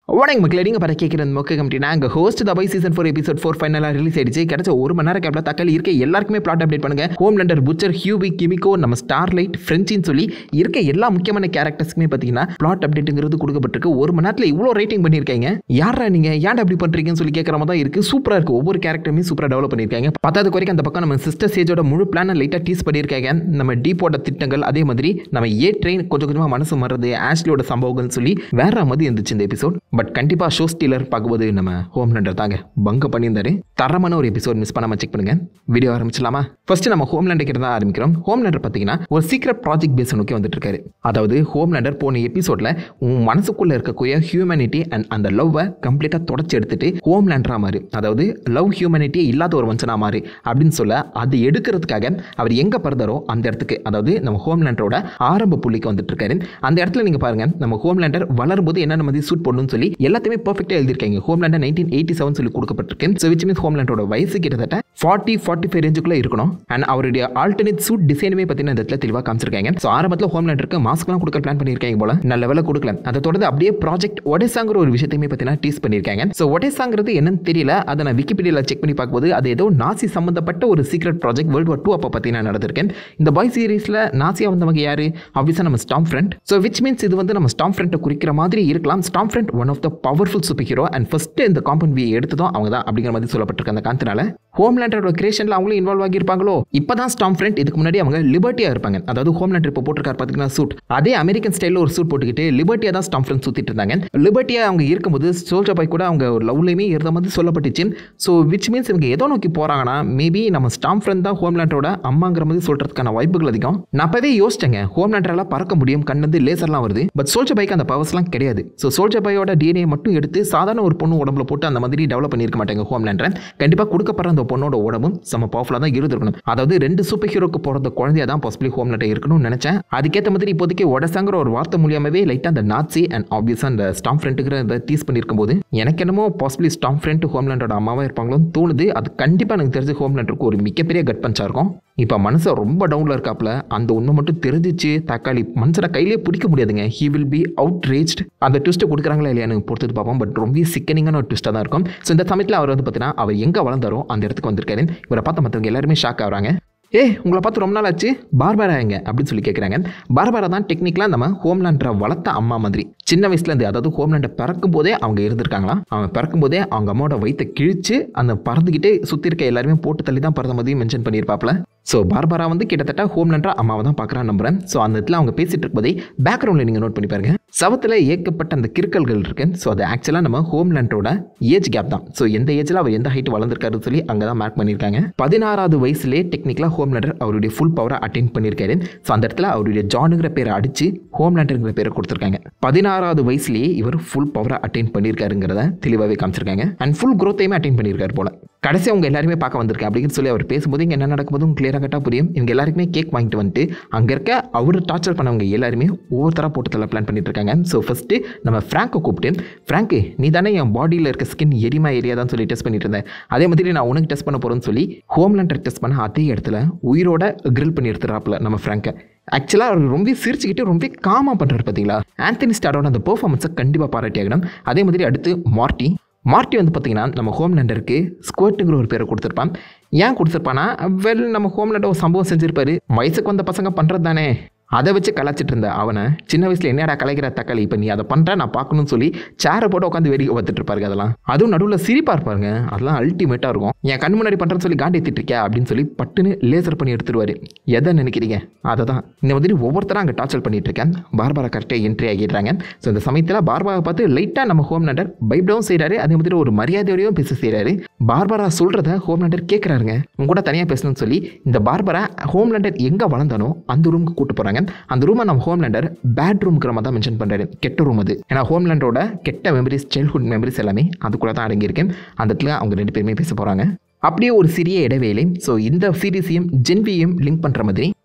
வணக்கம் மக்களே நீங்கள் பார்த்து கேட்குற இந்த மொக்க கமிட்டி நாங்கள் ஹோஸ்ட் தபை சீசன் ஃபோர் எபிசோட் ஃபோர் ஃபைனலாக ரிலீஸ் ஆயிடுச்சு கிடைச்ச ஒரு மணி நேரம் கேப்ல தக்காளி இருக்க எல்லாருக்குமே பிளாட் அப்டேட் பண்ணுங்க Homelander Butcher Hughie Kimiko நம்ம ஸ்டார்லைட் ஃப்ரெஞ்சின்னு சொல்லி இருக்க எல்லா முக்கியமான கேரக்டர்ஸ்க்குமே பார்த்தீங்கன்னா பிளாட் அப்டேட்டுங்கிறது கொடுக்கப்பட்டிருக்கு ஒரு மணி நேரத்தில் இவ்வளோ ரேட்டிங் பண்ணியிருக்காங்க யாரா நீங்கள் ஏன்டா அப்படி பண்ணுறீங்கன்னு சொல்லி கேட்குற மாதிரி தான் இருக்குது சூப்பராக இருக்குது ஒவ்வொரு கேரக்டருமே சூப்பராக டெவலப் பண்ணியிருக்காங்க பத்தாவது வரைக்கும் அந்த பக்கம் நம்ம சிஸ்டர் சேஜோட முழு பிளானை லைட்டாக டீஸ் பண்ணியிருக்காங்க நம்ம டீப்போட திட்டங்கள் அதே மாதிரி நம்ம ஏ ட்ரெயின் கொஞ்சம் கொஞ்சமாக மனசு மாறுறது ஆஷ்லியோட சம்பவங்கள்னு சொல்லி வேற மாதிரி இருந்துச்சு இந்த எபிசோட் பட் கண்டிப்பாக ஷோ ஸ்டீலர் பார்க்கும்போது நம்ம ஹோம் லண்டர் தாங்க பங்க பண்ணியிருந்தாரு தரமான ஒரு எபிசோட் மிஸ் பண்ணாமல் செக் பண்ணுங்க வீடியோ ஆரம்பிச்சலாமா ஃபர்ஸ்ட் நம்ம ஹோம் லேண்டர் தான் ஆரம்பிக்கிறோம் ஹோம் லேண்டர் பார்த்தீங்கன்னா ஒரு சீக்கிரம் ப்ராஜெக்ட் பேஸ் நோக்கி வந்துட்டு இருக்காரு அதாவது ஹோம் லேண்டர் போன எபிசோட்ல உன் மனசுக்குள்ள இருக்கக்கூடிய ஹியூமனிட்டி அண்ட் அந்த லவ்வை கம்ப்ளீட்டாக தொடச்சி எடுத்துட்டு ஹோம் லேண்டரா மாறு அதாவது லவ் ஹியூமனிட்டியே இல்லாத ஒரு மனுஷனா மாறு அப்படின்னு சொல்ல அது எடுக்கிறதுக்காக அவர் எங்க பறந்தாரோ அந்த இடத்துக்கு அதாவது நம்ம ஹோம் லேண்டரோட ஆரம்ப புள்ளிக்கு வந்துட்டு இருக்காரு அந்த இடத்துல நீங்க பாருங்க நம்ம ஹோம் லேண்டர் வளரும்போது என்னென்ன மாதிரி சூட் பண்ணணும்னு சொல்லி எல்லாத்தையுமே பர்ஃபெக்டாக எழுதியிருக்காங்க Homelander nineteen eighty seven சொல்லி கொடுக்கப்பட்டிருக்கு ஸோ விச் மீன்ஸ் ஹோம் லேண்டரோட வயசு கிட்டத்தட்ட ஃபார்ட்டி ஃபார்ட்டி ஃபைவ் ரேஞ்சுக்குள்ளே இருக்கணும் அண்ட் அவருடைய ஆல்டர்னேட் சூட் டிசைனுமே பார்த்தீங்கன்னா இந்த இடத்துல தெளிவாக காமிச்சிருக்காங்க ஸோ ஆரம்பத்தில் ஹோம் லேண்டருக்கு மாஸ்க்லாம் கொடுக்க பிளான் பண்ணியிருக்காங்க போல நல்ல வேலை கொடுக்கல அதை தொடர்ந்து அப்படியே ப்ராஜெக்ட் ஒடேசாங்கிற ஒரு விஷயத்தையுமே பார்த்தீங்கன்னா டீஸ் பண்ணியிருக்காங்க ஸோ ஒடேசாங்கிறது என்னன்னு தெரியல அதை நான் விக்கிபீடியாவில் செக் பண்ணி பார்க்கும்போது அது ஏதோ நாசி சம்மந்தப்பட்ட ஒரு secret project world war two அப்போ பார்த்தீங்கன்னா நடந்திருக்கேன் இந்த பாய் சீரீஸில் நாசியா வந்தவங்க யாரு ஆப்வியஸாக நம்ம Stormfront so which means இது வந்து நம்ம ஸ்டாம் ஃப்ரெண்ட்டை குறிக்கிற மாதிரி இருக்கலாம் Stormfront one of the powerful superhero and first இந்த காம்பவுண்ட் வி எடுத்ததும் அவங்க தான் அப்படிங்கிற மாதிரி சொல்லப்பட்டிருக்கு அந்த காந்தனால ஹோம் லேண்டரோட கிரியேஷனில் அவங்களும் இன்வால்வ் ஆகியிருப்பாங்களோ இப்போ தான் ஸ்டாம் ஃப்ரெண்ட் இதுக்கு முன்னாடி அவங்க லிபர்ட்டியாக இருப்பாங்க அதாவது ஹோம் லேண்டர் இப்போ போட்டிருக்காரு பார்த்தீங்கன்னா சூட் அதே அமெரிக்கன் ஸ்டைலில் ஒரு சூட் போட்டுக்கிட்டு லிபர்ட்டியாக தான் ஸ்டாம் ஃப்ரெண்ட் சுற்றிட்டு இருந்தாங்க லிபர்ட்டியாக அவங்க இருக்கும்போது சோல்ஜர் பாய் கூட அவங்க ஒரு லவ்லையுமே இருந்த மாதிரி சொல்லப்பட்டுச்சு ஸோ விச் மீன்ஸ் இவங்க எதோ நோக்கி போகிறாங்கன்னா மேபி நம்ம ஸ்டாம் ஃப்ரெண்ட் தான் ஹோம் லேண்டரோட அம்மாங்கிற மாதிரி சொல்கிறதுக்கான வாய்ப்புகள் அதிகம் நான் அப்பவே யோசிச்சேங்க ஹோம் லேண்டரால பறக்க முடியும் கண்ணந்து லேசர்லாம் வருது பட் சோல்ஜர் பைக்கு அந்த பவர்ஸ்லாம் கிடையாது ஸோ சோல்ஜர் பையோட டிஎன்ஏ மட்டும் எடுத்து சாதாரண ஒரு பொண்ணு உடம்புல போட்டு அந்த மாதிரி டெவலப் பண்ணியிருக்க மாட்டாங்க ஹோம் லேண்டரை கண்டிப்பாக கொடுக்கப்படுற அந்த பொண்ணோட உடம்பும் செம்ம பவர்ஃபுல்லாக தான் இருந்திருக்கணும் அதாவது ரெண்டு சூப்பர் ஹீரோக்கு பிறந்த குழந்தையா தான் பாசிபிளி ஹோம் லேண்டர் இருக்கணும்னு நினச்சேன் அதுக்கேற்ற மாதிரி இப்போதைக்கு உடசாங்கிற ஒரு வார்த்தை மூலியமாகவே லைட்டாக அந்த நாச்சி அண்ட் ஆப்வியஸாக அந்த ஸ்டாம் ஃப்ரெண்ட்டுங்கிற இந்த டீஸ் பண்ணியிருக்கும் போது எனக்கு என்னமோ பாசிபிளி ஸ்டாம் ஃப்ரெண்ட் ஹோம் லேண்டரோட அம்மாவாக இருப்பாங்களோன்னு தோணுது அது கண்டிப்பாக எனக்கு தெரிஞ்சு ஹோம் லேண்டருக்கு ஒரு மிகப்பெரிய கட் பஞ்சாக இருக்கும் இப்போ மனசை ரொம்ப டவுனில் இருக்காப்புல அந்த உண்மை மட்டும் தெரிஞ்சிச்சு தக்காளி மனுஷனை கையிலே பிடிக்க முடியாதுங்க he will be outraged அந்த ட்விஸ்ட்டை கொடுக்குறாங்களா இல்லையான்னு பொறுத்து பார்ப்போம் பட் ரொம்ப சிக்கனிங்கான ஒரு ட்விஸ்ட்டாக தான் இருக்கும் ஸோ இந்த சமயத்தில் அவர் வந்து பார்த்தீங்கன்னா அவர் எங்கே வளர்ந்தாரோ அந்த இடத்துக்கு வந்திருக்காரு இவரை பார்த்த மற்றவங்க எல்லாருமே ஷாக் ஆகுறாங்க ஏ உங்களை பார்த்து ரொம்ப நாள் ஆச்சு பார்பாரா எங்க அப்படின்னு சொல்லி கேட்குறாங்க பார்பாரா தான் டெக்னிக்கலாக நம்ம ஹோம்லேண்டரை வளர்த்த அம்மா மாதிரி சின்ன வயசுலேருந்து அதாவது ஹோம்லேண்டை பிறக்கும் போதே அவங்க இருந்திருக்காங்களாம் அவங்க பிறக்கும் போதே அவங்க அம்மாவோட வயிற்றை கிழிச்சு அந்த பறந்துக்கிட்டே சுற்றி இருக்க எல்லாருமே போட்டு தள்ளி தான் பிறந்த மாதிரி மென்ஷன் பண்ணியிருப்பாப்ல ஸோ பார்பாரா வந்து கிட்டத்தட்ட ஹோம்லேண்டரா அம்மாவை தான் பார்க்குறான்னு நம்புறேன் ஸோ அந்த இடத்துல அவங்க பேசிட்டு இருக்கும்போதே பேக்ரவுண்டில் நீங்கள் நோட் பண்ணி பாருங்க சவத்தில் ஏற்கப்பட்ட அந்த கிறுக்கல்கள் இருக்கு ஸோ அது ஆக்சுவலாக நம்ம ஹோம்லேண்டரோட ஏஜ் கேப் தான் ஸோ எந்த ஏஜில் அவர் எந்த ஹைட் வளர்ந்துருக்காருன்னு சொல்லி அங்கே தான் மார்க் பண்ணியிருக்காங்க பதினாறாவது வயசுலேயே டெக்னிக்கலாக ஹோம்லேண்டர் அவருடைய ஃபுல் பவரை அட்டைன் பண்ணியிருக்காரு ஸோ அந்த இடத்துல அவருடைய ஜானுங்கிற பேரை அடிச்சு ஹோம்லேண்டருங்கிற பேரை கொடுத்துருக்காங்க பதினாறாவது வயசுலேயே இவர் ஃபுல் பவரை அட்டைன் பண்ணியிருக்காருங்கிறத தெளிவாகவே காமிச்சிருக்காங்க அண்ட் ஃபுல் க்ரோத்தையுமே அட்டைன் பண்ணியிருக்காரு போல கடைசி அவங்க எல்லாருமே பார்க்க வந்திருக்கேன் அப்படின்னு சொல்லி அவர் பேசும்போது இங்கே என்ன நடக்கும்போதும் கிளியராக கட்டாக புரியும் இவங்க எல்லாருக்குமே கேக் வாங்கிட்டு வந்துட்டு அங்கே இருக்க அவர் டார்ச்சர் பண்ணவங்க எல்லாருமே ஒவ்வொருத்தராக போட்டு தள்ள பிளான் பண்ணிட்டு இருக்காங்க ஸோ ஃபஸ்ட்டு நம்ம ஃப்ராங்கை கூப்பிட்டு ஃப்ராங்கு நீ தானே என் பாடியில் இருக்க ஸ்கின் எரிமா ஏரியா தான் சொல்லி டெஸ்ட் பண்ணிட்டு இருந்தேன் அதே மாதிரி நான் உனக்கு டெஸ்ட் பண்ண போகிறேன்னு சொல்லி ஹோம்லேண்டர் டெஸ்ட் பண்ண அதே இடத்துல உயிரோட கிரில் பண்ணி எடுத்துறாப்புல நம்ம ஃப்ராங்கை ஆக்சுவலாக அவர் ரொம்ப சிரிச்சுக்கிட்டு ரொம்ப காமாக பண்ணுறாரு பார்த்தீங்களா ஆந்தனி ஸ்டாரோட அந்த பெர்ஃபார்மன்ஸை கண்டிப்பாக பாராட்டி ஆகணும் அதே மாதிரி அடுத்து மார்ட்டி மார்ட்டி வந்து பார்த்தீங்கன்னா நம்ம ஹோம் லேண்டருக்கு ஸ்குவர்ட்டுங்கிற ஒரு பேரை கொடுத்துருப்பான் ஏன் கொடுத்துருப்பானா வெல் நம்ம ஹோம் லேண்டர் ஒரு சம்பவம் செஞ்சுருப்பாரு வயசுக்கு வந்த பசங்க பண்ணுறது தானே அதை வச்சு கலாச்சிட்டு இருந்த அவனை சின்ன வயசில் என்னடா கலைக்கிற தக்காளி இப்போ நீ அதை பண்ணுற நான் பார்க்கணும்னு சொல்லி சேரை போட்டு உட்காந்து வேடிக்கை பார்த்துட்டு இருப்பாருங்க அதெல்லாம் அதுவும் நடுவில் சிரிப்பா இருப்பாருங்க அதெல்லாம் அல்டிமேட்டாக இருக்கும் என் கண் முன்னாடி பண்ணுறேன்னு சொல்லி காண்டி ஏற்றிட்டு இருக்கியா அப்படின்னு சொல்லி பட்டுன்னு லேசர் பண்ணி எடுத்துருவாரு எதை நினைக்கிறீங்க அதை தான் இந்த மாதிரி ஒவ்வொருத்தரும் அங்கே டார்ச்சர் பண்ணிட்டு இருக்கேன் பார்பாரா கரெக்டாக என்ட்ரி ஆகிடுறாங்க ஸோ இந்த சமயத்தில் பார்பாரை பார்த்து லைட்டாக நம்ம ஹோம் லேண்டர் பைப்டவும் செய்கிறாரு அதே மாதிரி ஒரு மரியாதையோடையும் பேச செய்கிறாரு பார்பாரா சொல்கிறத ஹோம் லேண்டர் கேட்குறாருங்க உங்க கூட தனியாக பேசணும்னு சொல்லி இந்த பார்பரா ஹோம் லேண்டர் எங்கே வளர்ந்தானோ அந்த ரூமுக்கு கூட்டு போகிறாங்க அந்த ரூமை நம்ம ஹோம் லேண்டர் பேட் ரூம்ங்கிற மாதிரி தான் மென்ஷன் பண்ணுறாரு கெட்ட ரூம் அது ஏன்னா ஹோம் லேண்டரோட கெட்ட மெமரிஸ் சைல்ட்ஹுட் மெமரிஸ் எல்லாமே அதுக்குள்ளே தான் அடங்கியிருக்கேன் அந்த இடத்துல அவங்க ரெண்டு பேருமே பேச போகிறாங்க அப்படியே ஒரு சிறிய இடைவேளை ஸோ இந்த சீரீஸையும் ஜென்வியையும் லிங்க் பண்ணுற மாதிரி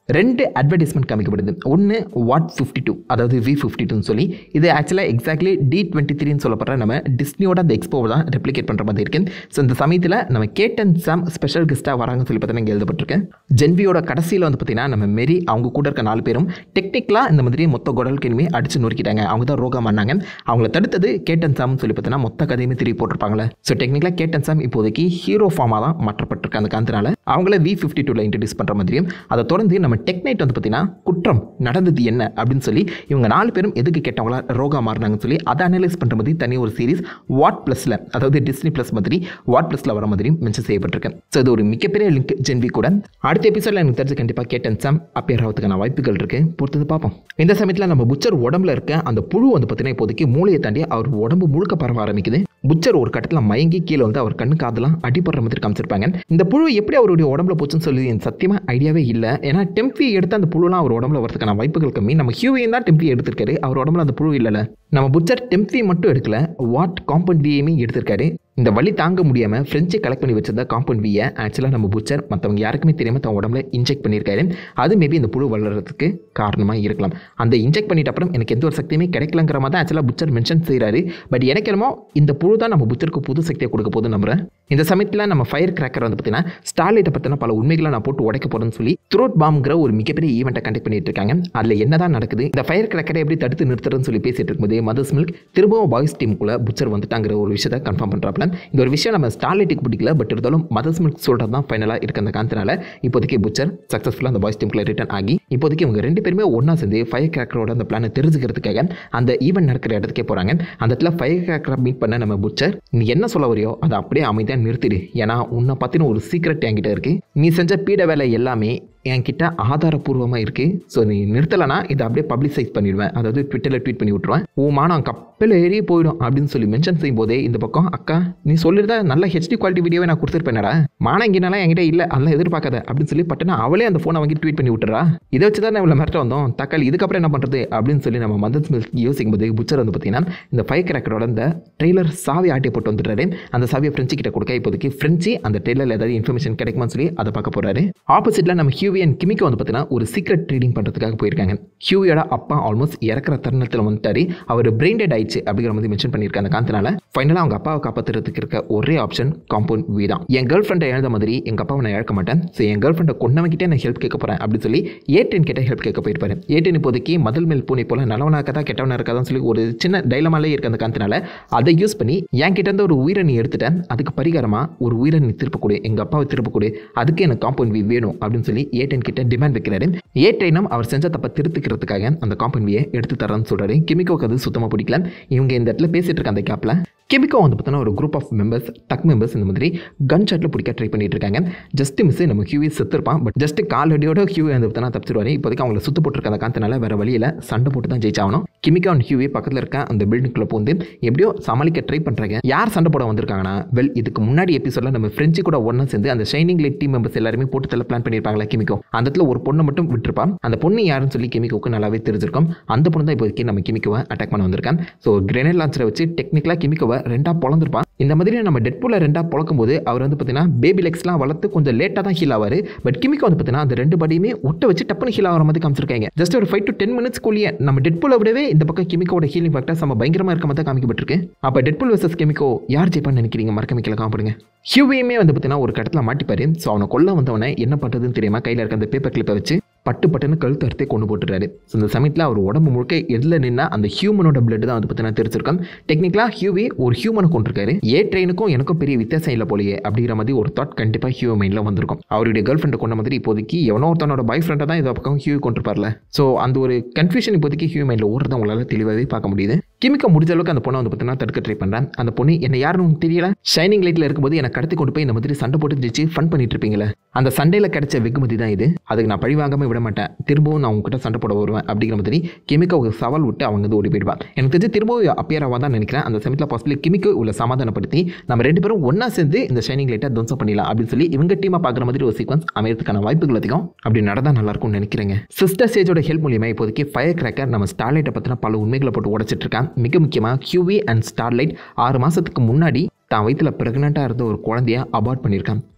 ரெண்டு அட்வர்டைஸ்மெண்ட் காமிக்கப்படுது ஒன்று வாட் ஃபிஃப்டி டூ அதாவது வி ஃபிஃப்டி டூன்னு சொல்லி இது ஆக்சுவலாக எக்ஸாக்ட்லி டி டுவெண்ட்டி த்ரீன்னு சொல்லப்படுற நம்ம டிஸ்னியோட அந்த எக்ஸ்போவை தான் ரெப்ளிகேட் பண்ணுற மாதிரி இருக்கு ஸோ இந்த சமயத்தில் நம்ம கேட்டன் சாம் ஸ்பெஷல் கெஸ்ட்டாக வராங்கன்னு சொல்லி பார்த்தீங்கன்னா இங்கே எழுதப்பட்டிருக்கேன் ஜென்வியோட கடைசியில் வந்து பார்த்தீங்கன்னா நம்ம மெரி அவங்க கூட இருக்க நாலு பேரும் டெக்னிக்கலாக இந்த மாதிரி மொத்த குடல் கேள்வி அடிச்சு நொறுக்கிட்டாங்க அவங்க தான் ரோகா பண்ணாங்க அவங்கள தடுத்தது கேட்டன் சாம்னு சொல்லி பார்த்தீங்கன்னா மொத்த கதையுமே திருப்பி போட்டிருப்பாங்களே ஸோ டெக்னிக்கலாக கேட்டன் சாம் இப்போதைக்கு ஹீரோ ஃபார்மாக தான் மாற்றப்பட்டிருக்கு அந்த காந்தனால அவங்கள வி ஃபிஃப்டி டூவில் இன்ட்ரடியூஸ் பண்ணுற மாதிரியும் அதை தொடர்ந்து நம்ம டெக்னைட் வந்து பார்த்தீங்கன்னா குற்றம் நடந்தது என்ன அப்படின்னு சொல்லி இவங்க நாலு பேரும் எதுக்கு கேட்டவங்களா ரோகா மாறினாங்கன்னு சொல்லி அதை அனலைஸ் பண்ணுற மாதிரி தனி ஒரு சீரிஸ் வாட் ப்ளஸில் அதாவது டிஸ்னி ப்ளஸ் மாதிரி வாட் ப்ளஸில் வர மாதிரியும் மென்ஷன் செய்யப்பட்டிருக்கு ஸோ இது ஒரு மிகப்பெரிய லிங்க் ஜென்வி கூட அடுத்த எபிசோடில் எனக்கு தெரிஞ்சு கண்டிப்பாக கேட்டன் சாம் அப்பியர் ஆகிறதுக்கான வாய்ப்புகள் இருக்குது பொறுத்தது பார்ப்போம் இந்த சமயத்தில் நம்ம புச்சர் உடம்புல இருக்க அந்த புழு வந்து பார்த்தீங்கன்னா இப்போதைக்கு மூளையை தாண்டி அவர் உடம்பு முழுக்க பரவ ஆரம்பிக்குது புச்சர் ஒரு கட்டத்தில் மயங்கி கீழே வந்து அவர் கண்ணு காதெல்லாம் அடிப்படுற மாதிரி காமிச்சிருப்பாங்க இந்த புழு எப்படி அவருடைய உடம்புல போச்சுன்னு சொல்லி எனக்கு சத்தியமாக ஐடியாவே இல்லை ஏன்னா டெம்பி எடுத்து அந்த புழுலாம் அவர் உடம்புல வரதுக்கான வாய்ப்புகள் கம்மி நம்ம ஹியூவையும் தான் டெம்பி எடுத்திருக்காரு அவர் உடம்புல அந்த புழு இல்லைல்ல நம்ம புச்சர் டெம்பி மட்டும் எடுக்கல வாட் காம்பவுண்ட் வியையுமே எடுத்திருக்காரு இந்த வலி தாங்க முடியாமல் ஃப்ரெஞ்சை கலெக்ட் பண்ணி வச்சிருந்த காம்பவுண்ட் வியை ஆக்சுவலாக நம்ம புச்சர் மற்றவங்க யாருக்குமே தெரியாமல் தன் உடம்புல இன்ஜெக்ட் பண்ணியிருக்காரு அது மேபி இந்த புழு வளர்கிறதுக்கு காரணமாக இருக்கலாம் அந்த இன்ஜெக்ட் பண்ணிட்ட அப்புறம் எனக்கு எந்த ஒரு சக்தியுமே கிடைக்கலங்கிற மாதிரி தான் ஆக்சுவலாக புச்சர் மென்ஷன் செய்கிறாரு பட் எனக்கு என்னமோ இந்த புழு தான் நம்ம புச்சருக்கு புது சக்தியை கொடுக்க போது நம்புறேன் இந்த சமயத்தில் நம்ம ஃபயர் கிராக்கர் வந்து பார்த்தீங்கன்னா ஸ்டார்லைட்டை பற்றின பல உண்மைகளை நான் போட்டு உடைக்க போகிறேன்னு சொல்லி த்ரோட் பாம்ங்கிற ஒரு மிகப்பெரிய ஈவெண்ட்டை கண்டக்ட் பண்ணிட்டு இருக்காங்க அதில் என்னதான் நடக்குது இந்த ஃபயர் கிராக்கரை எப்படி தடுத்து நிறுத்துறதுன்னு சொல்லி பேசிட்டு இருக்கும்போது மதர்ஸ் மில்க் திரும்பவும் பாய்ஸ் டீமுக்குள்ள புச்சர் வந்துட்டாங்கிற ஒரு விஷயத்தை கன்ஃபார்ம் பண்ணுறாப்ல இந்த ஒரு விஷயம் நம்ம ஸ்டார்லைட்டுக்கு பிடிக்கல பட் இருந்தாலும் மதர்ஸ் மில்க் சொல்கிறது தான் ஃபைனலாக இருக்க அந்த காந்தனால இப்போதைக்கு புச்சர் சக்ஸஸ்ஃபுல்லாக அந்த பாய்ஸ் டீமுக்குள்ள ரிட்டர்ன் ஆகி இப்போதைக்கு இவங்க ரெண்டு பேருமே ஒன்றா சேர்ந்து ஃபயர் கிராக்கரோட அந்த பிளானை தெரிஞ்சுக்கிறதுக்காக அந்த ஈவெண்ட் நடக்கிற இடத்துக்கே போகிறாங்க அந்த இடத்துல ஃபயர் கிராக்கரை மீட் பண்ண நம்ம புச்சர் நீ என்ன சொல்ல வரியோ அதை அப்படியே அமைதியாக நிறுத்திடு ஏன்னா உன்னை பற்றின ஒரு சீக்ரெட் என்கிட்ட இருக்குது நீ செஞ்ச பீட வேலை எல்லாமே என்கிட்ட ஆதாரப்பூர்வமாக இருக்குது ஸோ நீ நிறுத்தலைனா இதை அப்படியே பப்ளிசைஸ் பண்ணிடுவேன் அதாவது ட்விட்டரில் ட்வீட் பண்ணி விட்ருவேன் ஓ மானம் கப்பல் ஏறி போயிடும் அப்படின்னு சொல்லி மென்ஷன் செய்யும் போதே இந்த பக்கம் அக்கா நீ சொல்லிருந்தா நல்ல ஹெச்டி குவாலிட்டி வீடியோவை நான் கொடுத்துருப்பேனடா மானம் இங்கேனாலாம் என்கிட்ட இல்லை அதெல்லாம் எதிர்பார்க்காத அப்படின்னு சொல்லி பட்டுனா அவளே அந்த ஃபோனை வாங்கி ட்வீட் பண்ணி விட்டுறா இதை வச்சு தான் இவ்வளோ மிரட்ட வந்தோம் தக்காளி இதுக்கப்புறம் என்ன பண்ணுறது அப்படின்னு சொல்லி நம்ம மதத் மில்க் யோசிக்கும் போது புச்சர் வந்து பார்த்தீங்கன்னா இந்த ஃபைவ் கிராக்கரோட இந்த ட்ரெய்லர் சாவி ஆட்டி போட்டு வந்துட்டாரு அந்த சாவியை ஃப்ரெஞ்சு கிட்ட கொடுக்க இப்போதைக்கு ஃப்ரெஞ்சு அந்த ட்ரெய்லரில் ஏதாவது இன்ஃபர்மேஷன் கிடைக்குமான்னு சொல்லி அதை பார்க்க போறாரு ஆப்போசிட்டில் நம்ம ஹியூவி அண்ட் கிமிக்கோ வந்து பார்த்தீங்கன்னா ஒரு சீக்ரெட் ட்ரேடிங் பண்ணுறதுக்காக போயிருக்காங்க ஹியூவியோட அப்பா ஆல்மோஸ்ட் இறக்குற தருணத்தில் வந்துட்டாரு அவர் பிரெயின் டெட் ஆயிடுச்சு அப்படிங்கிற மாதிரி மென்ஷன் பண்ணியிருக்காங்க அந்த காந்தனால ஃபைனலாக அவங்க அப்பாவை காப்பாற்றுறதுக்கு இருக்க ஒரே ஆப்ஷன் காம்பவுண்ட் வீ தான் என் கேர்ள் ஃப்ரெண்டை எழுத மாதிரி எங்கள் அப்பாவை நான் இழக்க மாட்டேன் ஸோ என் கேர்ள் ஃப்ரெண்டை கொண்டவங்கிட்டே நான் ஹெல்ப் கேட்க போகிறேன் அப்படின்னு சொல்லி ஏடிஎன் கிட்ட ஹெல்ப் கேட்க போயிருப்பாரு ஏடிஎன் இப்போதைக்கு மதல் மேல் பூனை போல நல்லவனாக்கதா கெட்டவனா இருக்காதான்னு சொல்லி ஒரு சின்ன டைலமாலே இருக்க அந்த காந்தனால அதை யூஸ் பண்ணி என் கிட்ட இருந்து ஒரு உயிரை நீ எடுத்துட்டேன் அதுக்கு பரிகாரமாக ஒரு உயிரை நீ திருப்ப கொடு எங்கள் அப்பாவை திருப்ப கொடு அதுக்கு எனக்கு காம்பவுண்ட் வீ வேணும் அப்படின்னு சொல்லி ஏடிஎன் கிட்ட டிமாண்ட் வைக்கிறாரு ஏட்டைனும் அவர் செஞ்ச தப்பை திருத்திக்கிறதுக்காக அந்த காம்பவுண்ட் வீயை எடுத்து தரேன்னு சொல்கிறாரு கெமிக்கோக்கு அது சுத்தமாக பிடிக்கல இவங்க இந்த இடத்துல பேசிட்டு இருக்க அந்த கேப்பில் கெமிக்கோ வந்து பார்த்தோன்னா ஒரு குரூப் ஆஃப் மெம்பர்ஸ் டக் மெம்பர்ஸ் இந்த மாதிரி கன் ஷாட்டில் பிடிக்க ட்ரை பண்ணிட்டு இருக்காங்க ஜஸ்ட் மிஸ் நம்ம ஹியூவி செத்துருப்பான் பட் ஜஸ்ட் கால் அடியோட ஹியூவி வந்து பார்த்தோன்னா தப்பிச்சிருவாரு இப்போதைக்கு அவங்கள சுத்து போட்டிருக்க அந்த காந்தனால வேற வழியில் சண்டை போட்டு தான் ஜெயிச்சாகணும் கிமிக்கோ அண்ட் ஹியூவி பக்கத்தில் இருக்க அந்த பில்டிங்குள்ளே போந்து எப்படியோ சமாளிக்க ட்ரை பண்ணுறாங்க யார் சண்டை போட வந்திருக்காங்கன்னா வெல் இதுக்கு முன்னாடி எபிசோடில் நம்ம ஃப்ரெஞ்சு கூட ஒன்றா சேர்ந்து அந்த ஷைனிங் லைட் டீம் மெம்பர்ஸ் எல்லாருமே போட்டு தள்ள பிளான் பண்ணியிருப்பாங்களா கிமிக்கோ அந்த இடத்துல ஒரு பொண்ணை மட்டும் விட்டுருப்பான் அந்த பொண்ணு யாருன்னு சொல்லி கிமிக்கோக்கு நல்லாவே தெரிஞ்சிருக்கும் அந்த பொண்ணு தான் இப்போதைக்கு நம்ம கிமிக்கோவை அட்டாக் பண்ண வந்திருக்கேன் ஸோ கிரெனேட் லான்ச்சரை வச்சு டெக்னிக்கலாக கிமிக்கோவை ரெண்டாக பொழந்திருப்பான் இந்த மாதிரி நம்ம டெட்பூல ரெண்டாக பொழக்கும் போது அவர் வந்து பார்த்தீங்கன்னா பேபி லெக்ஸ்லாம் வளர்த்து கொஞ்சம் லேட்டாக தான் ஹீல் ஆவார் பட் கிமிக்கோ வந்து பார்த்தீங்கன்னா அந்த ரெண்டு பாடியுமே ஒட்ட வச்சு டப்புனு ஹீல் ஆகிற மாதிரி காமிச்சிருக்காங்க ஜஸ்ட் ஒரு ஃபைவ் டு டென் மினிட்ஸ்க்குள்ளேயே நம்ம டெட்பூலை விடவே இந்த பக்கம் கிமிக்கோட ஹீலிங் ஃபேக்டர் நம்ம பயங்கரமாக இருக்க மாதிரி தான் காமிக்கப்பட்டிருக்கு அப்போ டெட்பூல் வர்சஸ் கெமிக்கோ யார் ஜெயிப்பான்னு நினைக்கிறீங்க மறக்க கீழே காமிப்படுங்க ஹியூவையுமே வந்து பார்த்தீங்கன்னா ஒரு கடத்தில் மாட்டிப்பாரு ஸோ அவனை கொல்ல வந்தவனை என்ன பண்ணுறதுன்னு தெரியாம கையில் இருக்க அந்த பேப்பர் கிளிப்பை வச்சு பட்டு பட்டுன்னு கழுத்து அறுத்தே கொண்டு போட்டுறாரு ஸோ இந்த சமயத்தில் அவர் உடம்பு முழுக்க எதில் நின்னா அந்த ஹியூமனோட பிளட் தான் வந்து பார்த்தீங்கன்னா தெரிஞ்சிருக்கோம் டெக்னிக்கலாக ஹியூவி ஒரு ஹியூமனை கொண்டிருக்காரு ஏ ட்ரெயினுக்கும் எனக்கும் பெரிய வித்தியாசம் இல்லை போலயே அப்படிங்கிற மாதிரி ஒரு தாட் கண்டிப்பாக ஹியூ மைண்டில் வந்திருக்கும் அவருடைய கேர்ள் ஃப்ரெண்டை கொண்ட மாதிரி இப்போதைக்கு எவனோ ஒருத்தனோட பாய் ஃப்ரெண்டை தான் இதை பக்கம் ஹியூ கொண்டிருப்பார்ல ஸோ அந்த ஒரு கன்ஃபியூஷன் இப்போதைக்கு ஹியூ மைண்டில் ஓடுறத உங்களால் தெளிவாகவே பார்க்க முடியுது கிமிக்க முடிஞ்ச அளவுக்கு அந்த பொண்ணை வந்து பார்த்தீங்கன்னா தடுக்க ட்ரை பண்ணுறேன் அந்த பொண்ணு என்ன யாருன்னு உனக்கு தெரியல ஷைனிங் லைட்டில் இருக்கும்போது என்னை கடத்தி கொண்டு போய் இந்த மாதிரி சண்டை போட்டு ஜெயிச்சு ஃபன் பண்ணிட்டு இருப்பீங்களே அந்த சண்டையில் கிடைச்ச வெகுமதி தான் இது அதுக்கு நான் பழி வாங்காமல் விட மாட்டேன் திரும்பவும் நான் உங்ககிட்ட சண்டை போட வருவேன் அப்படிங்கிற மாதிரி கிமிக்கா ஒரு சவால் விட்டு அவங்க வந்து ஓடி போயிடுவான் எனக்கு தெரிஞ்சு திரும்பவும் அப்பியர் ஆவா தான் நினைக்கிறேன் அந்த சமயத்தில் பாசிபிள் கிமிக்கு உள்ள சமாதானப்படுத்தி நம்ம ரெண்டு பேரும் ஒன்றா சேர்ந்து இந்த ஷைனிங் லைட்டை துவம்சம் பண்ணிடலாம் அப்படின்னு சொல்லி இவங்க டீமாக பார்க்குற மாதிரி ஒரு சீக்வன்ஸ் அமையறதுக்கான வாய்ப்புகள் அதிகம் அப்படி நடந்தால் நல்லா இருக்கும்னு நினைக்கிறேங்க சிஸ்டர் ஸ்டேஜோட ஹெல்ப் மூலியமா இப்போதைக்கு ஃபயர் கிராக்கர் நம்ம ஸ்டார்லைட்டை பற்றின பல உண்மைகளை போட்டு உடைச்சிட்டு இருக்கான் மிக முக்கியமாக கியூவி அண்ட் ஸ்டார்லைட் ஆறு மாதத்துக்கு முன்னாடி தான் வயிற்றில் ப்ரெக்னெண்ட்டாக இருந்த ஒரு குழந்தைய அபார்ட் பண்ணியிருக்கான்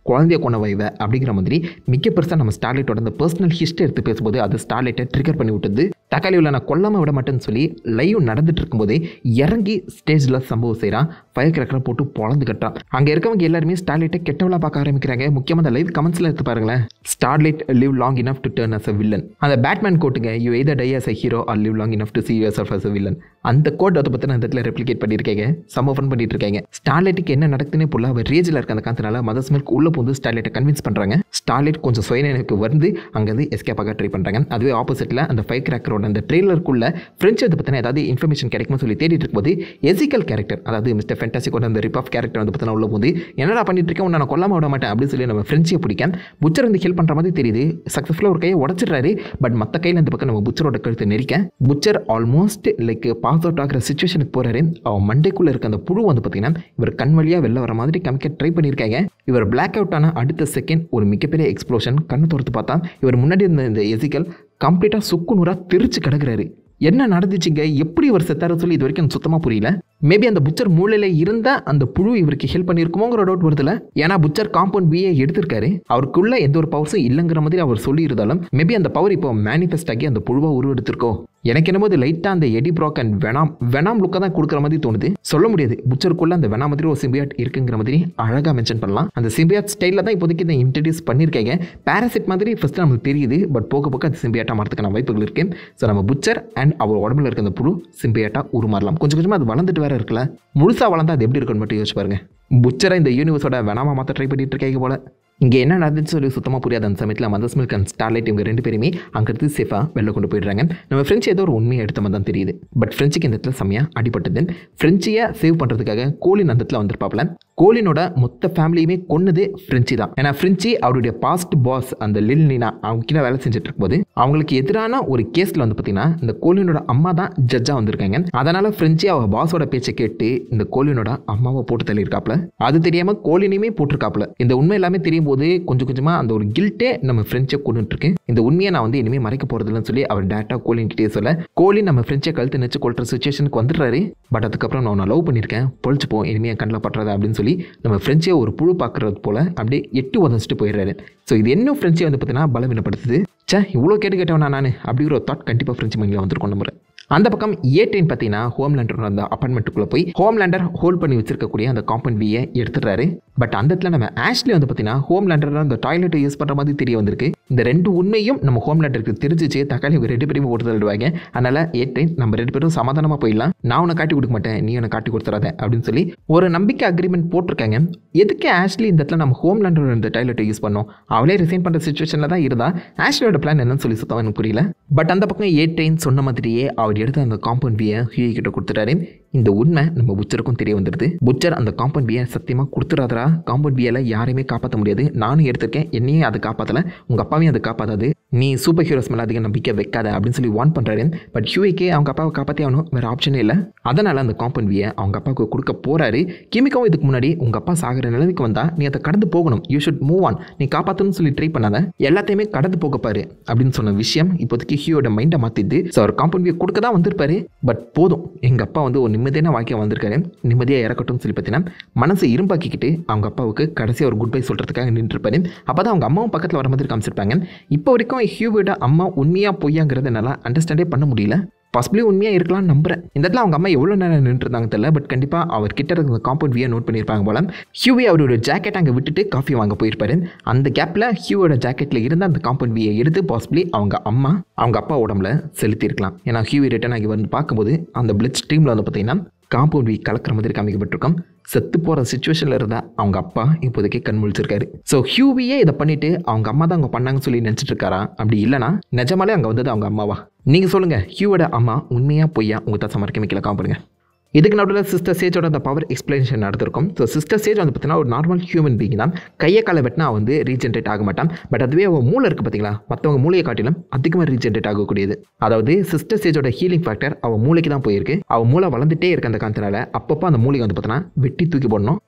குழந்தைய கொண்ட வைவ அப்படிங்கிற மாதிரி மிக பெருசாக நம்ம ஸ்டார்லைட்டோட அந்த பர்சனல் ஹிஸ்ட்ரி எடுத்து பேசும்போது அது ஸ்டார்லைட்டை ட்ரிகர் பண்ணி விட்டுது தக்காளி நான் கொல்லாமல் விட மாட்டேன்னு சொல்லி லைவ் நடந்துட்டு இருக்கும்போதே இறங்கி ஸ்டேஜில் சம்பவம் செய்கிறான் ஃபயர் கிரக்கரை போட்டு பொழந்து கட்டான் அங்கே இருக்கவங்க எல்லாருமே ஸ்டார்லைட்டை கெட்டவளாக பார்க்க ஆரம்பிக்கிறாங்க முக்கியமாக அந்த லைவ் கமெண்ட்ஸில் எடுத்து பாருங்களேன் Starlight live long enough to turn as a villain அந்த பேட்மேன் கோட்டுங்க you either die as a hero or live long enough to see yourself as a villain அந்த கோட் அதை பற்றி நான் இந்த இடத்துல ரெப்ளிகேட் பண்ணியிருக்கேங்க சம்ம ஃபன் பண்ணிட்டு இருக்காங்க ஸ்டார்லைட்டுக்கு என்ன நடக்குதுன்னே புள்ள அவர் ரேஜில் இருக்க அந்த காரணத்தினால மதர்ஸ் மில்க் உள்ள போந்து ஸ்டார்லைட்டை கன்வின்ஸ் பண்ணுறாங்க ஸ்டார்லைட் கொஞ்சம் சுயநினைவுக்கு வந்து அங்கேருந்து எஸ்கேப் ஆக ட்ரை பண்ணுறாங்க அதுவே ஆப்போசிட்டில் அந்த ஃபைவ் கிராக்கரோட அந்த ட்ரெய்லருக்குள்ள ஃப்ரெண்ட்ஸ் அதை பற்றின ஏதாவது இன்ஃபர்மேஷன் கிடைக்கும்னு சொல்லி தேடிட்டு இருக்கும்போது எசிக்கல் கேரக்டர் அதாவது மிஸ்டர் ஃபென்டாசிக்கோட அந்த ரிப் ஆஃப் கேரக்டர் வந்து பற்றின உள்ள போது என்னடா பண்ணிட்டு இருக்கேன் உன்னை நான் கொல்லாம விட மாட்டேன் அப்படின்னு சொல்லி நம்ம ஃப்ரெண்ட்ஸை பிடிக்க புச்சர் வந்து ஹெல்ப் பண்ணுற மாதிரி தெரியுது சக்ஸஸ்ஃபுல்லாக ஒரு கையை உடச்சிடுறாரு பட் மற்ற கையில் இந்த பக்கம் நம்ம புச்சரோட கழுத்தை நெரிக்க Butcher almost like pass out ஆகிற சுச்சுவேஷனுக்கு போகிறாரு அவன் மண்டைக்குள்ளே இருக்க அந்த புழு வந்து பார்த்தீங்கன்னா இவர் கண் வழியாக வெளில வர மாதிரி கமிக்க ட்ரை பண்ணியிருக்காங்க இவர் பிளாக் அவுட் ஆன அடுத்த செகண்ட் ஒரு மிகப்பெரிய எக்ஸ்ப்ளோஷன் கண்ணை திறந்து பார்த்தா இவர் முன்னாடி இருந்த இந்த எசிக்கல் கம்ப்ளீட்டாக சுக்கு நூறாக தெரிச்சு கிடக்குறாரு என்ன நடந்துச்சுங்க எப்படி இவர் செத்தாரு சொல்லி இது வரைக்கும் சுத்தமாக புரியல மேபி அந்த புச்சர் மூளையில் இருந்த அந்த புழு இவருக்கு ஹெல்ப் பண்ணியிருக்குமோங்கிற டவுட் வருதுல ஏன்னா புச்சர் காம்பவுண்ட் பிஏ எடுத்திருக்காரு அவருக்குள்ள எந்த ஒரு பவர்ஸும் இல்லைங்கிற மாதிரி அவர் சொல்லி இருந்தாலும் மேபி அந்த பவர் இப்போ மேனிஃபெஸ்ட் ஆகி அந்த புழுவா உருவெடுத்திருக்கோ எனக்கு என்னமோ இது லைட்டாக அந்த Eddie Brock and Venom Venom லுக்கை தான் கொடுக்குற மாதிரி தோணுது சொல்ல முடியாது புச்சருக்குள்ள அந்த வெனா மாதிரி ஒரு சிம்பியாட் இருக்குங்கிற மாதிரி அழகாக மென்ஷன் பண்ணலாம் அந்த சிம்பியாட் ஸ்டைலில் தான் இப்போதைக்கு இதை இன்ட்ரடியூஸ் பண்ணியிருக்காங்க பேராசிட் மாதிரி ஃபஸ்ட்டு நமக்கு தெரியுது பட் போக போக அது சிம்பியாட்டாக மாறதுக்கான வாய்ப்புகள் இருக்கு ஸோ நம்ம புச்சர் அண்ட் அவர் உடம்புல இருக்க அந்த புழு சிம்பியாட்டாக உருமாறலாம் கொஞ்சம் கொஞ்சமாக அது வளர்ந்துட்டு வேற இருக்குல்ல முழுசாக வளர்ந்தா அது எப்படி இருக்குன்னு மட்டும் யோசிச்சு பாருங்க புச்சரை இந்த யூனிவர்ஸோட வெனாமா மாற்ற ட்ரை பண்ணிட்டு இருக்காங்க போல இங்கே என்ன நடந்துச்சு சொல்லி சுத்தமாக புரியாத அந்த சமயத்தில் மதர்ஸ் மில்க் அண்ட் ஸ்டார்லைட் இவங்க ரெண்டு பேருமே அங்கிருந்து சேஃபாக வெளில கொண்டு போயிடுறாங்க நம்ம ஃப்ரெஞ்சு ஏதோ ஒரு உண்மையை எடுத்த மாதிரி தான் தெரியுது பட் ஃப்ரெஞ்சுக்கு இந்த இடத்துல செம்மையாக அடிபட்டது ஃப்ரெஞ்சியை சேவ் பண்ணுறதுக்காக கோலின் அந்த இடத்துல வந்திருப்பாப்ல கோலினோட மொத்த ஃபேமிலியுமே கொன்னது ஃப்ரெஞ்சி தான் ஏன்னா ஃப்ரெஞ்சி அவருடைய பாஸ்ட் பாஸ் அந்த லில் நீனா அவங்க கீழே வேலை செஞ்சுட்டு இருக்கும்போது அவங்களுக்கு எதிரான ஒரு கேஸில் வந்து பார்த்தீங்கன்னா இந்த கோலினோட அம்மா தான் ஜட்ஜாக வந்திருக்காங்க அதனால ஃப்ரெஞ்சி அவ பாஸோட பேச்சை கேட்டு இந்த கோலினோட அம்மாவை போட்டு தள்ளியிருக்காப்ல அது தெரியாமல் கோலினையுமே போட்டிருக்காப்ல இந்த உண்மை எல்லாமே தெரியும் போது கொஞ்சம் கொஞ்சமாக அந்த ஒரு கில்ட்டே நம்ம ஃப்ரெஞ்சை கொண்டுட்டு இருக்கு இந்த உண்மையை நான் வந்து இனிமேல் மறைக்க போகிறதில்லன்னு சொல்லி அவர் டேட்டா கோலின் கிட்டே சொல்ல கோலி நம்ம ஃப்ரெஞ்சை கழுத்து நினச்சி கொள்கிற சுச்சுவேஷனுக்கு வந்துடுறாரு பட் அதுக்கப்புறம் நான் உன்னை லவ் பண்ணியிருக்கேன் பொழிச்சு போ இனிமேல் கண்ணில் பட்டுறது அப்படின்னு சொல்லி நம்ம ஃப்ரெஞ்சை ஒரு புழு பார்க்குறது போல் அப்படியே எட்டு உதச்சிட்டு போயிடுறாரு ஸோ இது இன்னும் ஃப்ரெஞ்சை வந்து பார்த்தீங்கன்னா பலவீனப்படுத்துது சே இவ்வளோ கேட்டு கேட்டவனா நான் அப்படிங்கிற ஒரு தாட் கண்டிப்பாக ஃப்ரெஞ்சு மைண்டில் வந்திருக்கும் நம்புறேன் அந்த பக்கம் ஏ ட்ரெயின் பார்த்தீங்கன்னா ஹோம்லேண்டரோட அந்த அப்பார்ட்மெண்ட்டுக்குள்ளே போய் ஹோம்லேண்டர் ஹோல்ட் பண்ணி வச்சிருக்கக்கூடிய அந்த காம்பவுண்ட் வியை எடுத்துடுறாரு பட் அந்த இடத்துல நம்ம ஆஷ்லி வந்து பார்த்தீங்கன்னா ஹோம்லேண்டர் அந்த டாய்லெட்டை யூஸ் பண்ணுற மாதிரி தெரிய வந்திருக்கு இந்த ரெண்டு உண்மையும் நம்ம ஹோம்லேண்டருக்கு தெரிஞ்சிச்சு தக்காளி இவங்க ரெண்டு பேருமே போட்டு தள்ளிடுவாங்க அதனால் ஏ ட்ரெயின் நம்ம ரெண்டு பேரும் சமாதானமாக போயிடலாம் நான் உன்னை காட்டி கொடுக்க மாட்டேன் நீ உன்னை காட்டி கொடுத்துறாத அப்படின்னு சொல்லி ஒரு நம்பிக்கை அக்ரிமெண்ட் போட்டிருக்காங்க எதுக்கு ஆஷ்லி இந்த இடத்துல நம்ம ஹோம்லேண்டரோட இந்த டாய்லெட்டை யூஸ் பண்ணோம் அவளே ரிசைன் பண்ணுற சுச்சுவேஷனில் தான் இருந்தா ஆஷ்லியோட பிளான் என்னன்னு சொல்லி சுத்தம் எனக்கு புரியல பட் அந்த பக்கம் ஏ ட்ரெயின் சொன்ன மாதிரியே அவர் எடுத்த அந்த காம்பவுண்ட் வியை ஹியூ கிட்ட கொடுத்துட்டாரு இந்த உண்மை நம்ம புச்சருக்கும் தெரிய வந்துடுது புச்சர் அந்த காம்பவுண்ட் பியை சத்தியமாக கொடுத்துறாதரா காம்பவுண்ட் பியால யாரையுமே காப்பாற்ற முடியாது நானும் எடுத்திருக்கேன் என்னையும் அதை காப்பாற்றல உங்கள் அப்பாவையும் அதை காப்பாற்றாது நீ சூப்பர் ஹீரோஸ் மேலே அதிக நம்பிக்கை வைக்காத அப்படின்னு சொல்லி வார்ன் பண்ணுறாரு பட் ஹியூஏக்கே அவங்க அப்பாவை காப்பாற்றி ஆகணும் வேறு ஆப்ஷனே இல்லை அதனால் அந்த காம்பவுண்ட் வியை அவங்க அப்பாவுக்கு கொடுக்க போகிறாரு கிமிக்காவும் இதுக்கு முன்னாடி உங்கள் அப்பா சாகிற நிலைமைக்கு வந்தால் நீ அதை கடந்து போகணும் யூ ஷுட் மூவ் ஆன் நீ காப்பாற்றணும்னு சொல்லி ட்ரை பண்ணாத எல்லாத்தையுமே கடந்து போக பாரு அப்படின்னு சொன்ன விஷயம் இப்போதைக்கு ஹியூயோட மைண்டை மாற்றிது ஸோ அவர் காம்பவுண்ட் வியை கொடுக்க தான் வந்திருப்பாரு பட் போதும் எங்கள் அப்பா வந்து ஒரு நிம்மதியான வாழ்க்கையை வந்திருக்காரு நிம்மதியாக இறக்கட்டும்னு சொல்லி பார்த்தீங்கன்னா மனசை இரும்பாக்கிக்கிட்டு அவங்க அப்பாவுக்கு கடைசியாக ஒரு குட் பை சொல்கிறதுக்காக நின்றுருப்பாரு அப்போ தான் அவங்க அம்மாவும் பக்கத்தில் வர மாதிரி காமிச்சிருப்பாங்க இப்போ வரைக்கும் ஹியூவோட அம்மா உண்மையாக பொய்யாங்கிறத என்னால் அண்டர்ஸ்டாண்டே பண்ண முடியல பாசிபிளி உண்மையாக இருக்கலாம்னு நம்புறேன் இந்த இடத்துல அவங்க அம்மா எவ்வளோ நேரம் நின்றுருந்தாங்க தெரியல பட் கண்டிப்பாக அவர் கிட்ட இருக்க காம்பவுண்ட் வியை நோட் பண்ணியிருப்பாங்க போல ஹியூவே அவரோட ஜாக்கெட் அங்கே விட்டுட்டு காஃபி வாங்க போயிருப்பாரு அந்த கேப்பில் ஹியூவோட ஜாக்கெட்டில் இருந்த அந்த காம்பவுண்ட் வியை எடுத்து பாசிபிளி அவங்க அம்மா அவங்க அப்பா உடம்புல செலுத்தியிருக்கலாம் ஏன்னா ஹியூவி ரிட்டர்ன் ஆகி வந்து பார்க்கும்போது அந்த பிளட் ஸ்ட்ரீமில் வந்து பார்த்தீங்கன்னா காம்பவுண்ட் வீக் கலக்கிற மாதிரி காமிக்கப்பட்டிருக்கோம் செத்து போகிற சுச்சுவேஷனில் இருந்தால் அவங்க அப்பா இப்போதைக்கு கண் முழிச்சிருக்காரு ஸோ ஹியூவியே இதை பண்ணிட்டு அவங்க அம்மா தான் அவங்க பண்ணாங்கன்னு சொல்லி நினச்சிட்டு இருக்காரா அப்படி இல்லைனா நிஜமாலே அங்கே வந்தது அவங்க அம்மாவா நீங்கள் சொல்லுங்கள் ஹியூவோட அம்மா உண்மையாக பொய்யா உங்கள் தான் சமர்க்க வைக்கல காமிப்படுங்க இதுக்கு நடுவில் சிஸ்டர் சேஜோட அந்த பவர் எக்ஸ்பிளனேஷன் நடந்திருக்கும் ஸோ சிஸ்டர் சேஜ் வந்து பார்த்தீங்கன்னா ஒரு நார்மல் ஹியூமன் பீங் தான் கையை காலை வெட்டினா வந்து ரீஜென்ரேட் ஆக மாட்டான் பட் அதுவே அவன் மூளை இருக்குது பார்த்தீங்களா மற்றவங்க மூளையை காட்டிலும் அதிகமாக ரீஜென்ரேட் ஆகக்கூடியது அதாவது சிஸ்டர் சேஜோட ஹீலிங் ஃபேக்டர் அவன் மூளைக்கு தான் போயிருக்கு அவன் மூளை வளர்ந்துட்டே இருக்க அந்த காரணத்தினால அப்பப்போ அந்த மூளையை வந்து பார்த்தீங்கன்னா வெட்டி தூக்கி போடணும்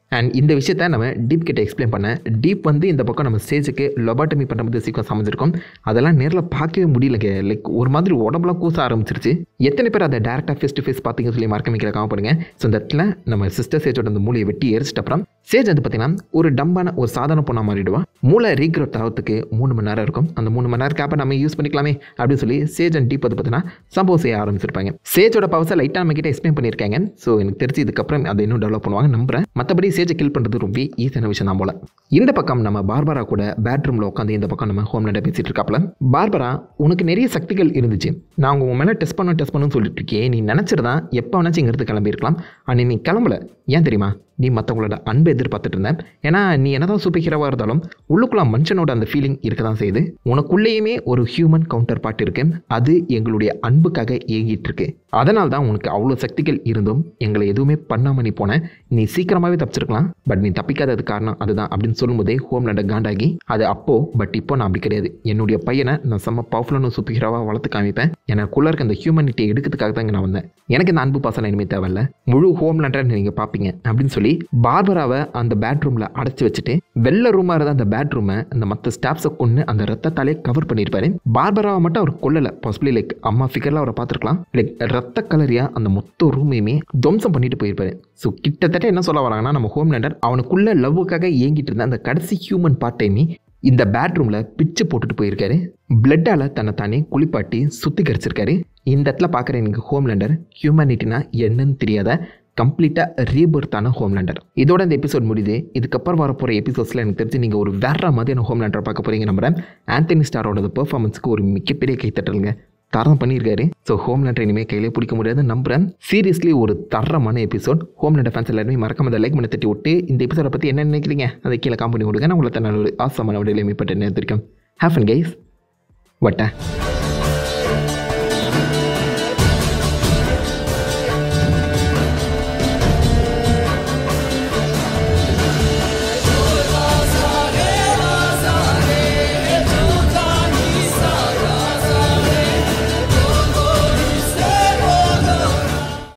அண்ட் இந்த விஷயத்த நம்ம டீப் கிட்ட எக்ஸ்பிளைன் பண்ண டீப் வந்து இந்த பக்கம் நம்ம ஸ்டேஜுக்கு லொபாட்டமி பண்ணும்போது சீக்கிரம் அமைஞ்சிருக்கும் அதெல்லாம் நேரில் பார்க்கவே முடியலங்க லைக் ஒரு மாதிரி உடம்புலாம் கூச ஆரம்பிச்சிருச்சு எத்தனை பேர் அதை டேரெக்டாக ஃபேஸ் டு ஃபேஸ் பார்த்தீங்கன்னு சொல்லி மறக்க வைக்கிற காமப்படுங்க ஸோ இந்த இடத்துல நம்ம சிஸ்டர் சேஜோட அந்த மூளையை வெட்டி எரிச்சிட்ட அப்புறம் சேஜ் வந்து பார்த்தீங்கன்னா ஒரு டம்பான ஒரு சாதாரண பொண்ணா மாறிடுவா மூளை ரீக்ரோத் ஆகிறதுக்கு மூணு மணி நேரம் இருக்கும் அந்த மூணு மணி நேரம் கேப்பை நம்ம யூஸ் பண்ணிக்கலாமே அப்படின்னு சொல்லி சேஜ் அண்ட் டீப் வந்து பார்த்தீங்கன்னா சம்பவம் செய்ய ஆரம்பிச்சிருப்பாங்க சேஜோட பவர்ஸை லைட்டாக நம்ம கிட்ட எக்ஸ்பிளைன் பண்ணியிருக்காங்க ஸோ எனக்கு தெரிஞ்சு இதுக்கப்புறம் அதை இன்னும் டெவலப் பண்ணுவாங்க நம்புறேன் மற்றபடி சேஜை கில் பண்ணுறது ரொம்ப ஈஸியான விஷயம் தான் போல இந்த பக்கம் நம்ம பார்பரா கூட பேட்ரூமில் உட்காந்து இந்த பக்கம் நம்ம ஹோம்லேண்டை பேசிட்டு இருக்காப்ல பார்பரா உனக்கு நிறைய சக்திகள் இருந்துச்சு நான் உன் மேலே டெஸ்ட் பண்ண டெஸ்ட் பண்ணுன்னு சொல்லிட்டு இருக்கேன் நீ நினச்சிருந்தா எப்போ வேணாச்சும் இங்கிருந்து கிளம்பியிருக்கலாம் ஆனால் நீ கிளம்பல ஏன் தெரியுமா நீ மற்றவங்களோட அன்பை எதிர்பார்த்துட்டு இருந்தேன் ஏன்னா நீ என்னதான் சூப்பர் ஹீரோவாக இருந்தாலும் உள்ளுக்குள்ள மனுஷனோட அந்த ஃபீலிங் இருக்க தான் செய்யுது உனக்குள்ளேயுமே ஒரு ஹியூமன் கவுண்டர் பார்ட் இருக்கு அது எங்களுடைய அன்புக்காக ஏங்கிட்டு இருக்கு அதனால தான் உனக்கு அவ்வளோ சக்திகள் இருந்தும் எங்களை எதுவுமே பண்ணாமல் நீ போன நீ சீக்கிரமாகவே தப்பிச்சிருக்கலாம் பட் நீ தப்பிக்காதது காரணம் அதுதான் அப்படின்னு சொல்லும்போதே ஹோம்லேண்டை காண்டாகி அது அப்போ பட் இப்போ நான் அப்படி கிடையாது என்னுடைய பையனை நான் செம்ம பவர்ஃபுல்லான சூப்பர் ஹீரோவாக வளர்த்து காமிப்பேன் எனக்குள்ள இருக்க அந்த ஹியூமனிட்டியை எடுக்கிறதுக்காக தான் இங்கே நான் வந்தேன் எனக்கு இந்த அன்பு பாசம் இனிமேல் தேவையில்ல முழு ஹோம்லேண்டை நீங்கள் பார்ப்பீங்க அப்படின்னு சொல்லி பார்பராவை அந்த பேட்ரூமில் அடைச்சி வச்சுட்டு வெள்ள ரூமாக இருந்த அந்த பெட்ரூமை அந்த மற்ற ஸ்டாஃப்ஸை கொண்டு அந்த ரத்தத்தாலே கவர் பண்ணியிருப்பாரு பார்பராவை மட்டும் அவர் கொல்லலை பாசிபிளி லைக் அம்மா ஃபிகரில் அவரை பார்த்துருக்கலாம் லைக் ரத்த கலரியாக அந்த மொத்த ரூமையுமே துவம்சம் பண்ணிட்டு போயிருப்பாரு ஸோ கிட்டத்தட்ட என்ன சொல்ல வராங்கன்னா நம்ம ஹோம்லேண்டர் அவனுக்குள்ள லவ்வுக்காக ஏங்கிட்டு இருந்த அந்த கடைசி ஹியூமன் பார்ட்டையுமே இந்த பேட்ரூமில் பிச்சு போட்டுட்டு போயிருக்காரு பிளட்டால் தன்னை தானே குளிப்பாட்டி சுத்திகரிச்சிருக்காரு இந்த இடத்துல பார்க்குற எனக்கு ஹோம்லேண்டர் ஹியூமனிட்டினா என்னன்னு தெரியாத கம்ப்ளீட்டாக ரீபர்த்தான ஹோம்லேண்டர் இதோட இந்த எபிசோட் முடியுது இதுக்கப்புறம் வரப்போகிற எபிசோட்ஸில் எனக்கு தெரிஞ்சு நீங்கள் ஒரு வேற மாதிரியான ஹோம்லேண்டர் பார்க்க போகிறீங்க நம்புறேன் ஆந்தனி ஸ்டாரோட பெர்ஃபார்மன்ஸ்க்கு ஒரு மிகப்பெரிய கைத்தட்டலுங்க தரம் பண்ணியிருக்காரு ஸோ ஹோம்லேண்டர் இனிமேல் கையிலே பிடிக்க முடியாது நம்புறேன் சீரியஸ்லி ஒரு தரமான எபிசோட் ஹோம்லேண்டர் ஃபேன்ஸ் எல்லாருமே மறக்காம அதை லைக் பண்ணி தட்டி விட்டு இந்த எபிசோட பற்றி என்ன நினைக்கிறீங்க அதை கீழே காம்பனி கொடுங்க நான் உங்களை தன்னால் ஒரு ஆசமான விடையில மீட்பட்டு நேர்த்திருக்கேன் ஹேஃப் அண்ட் கைஸ் வட்டேன்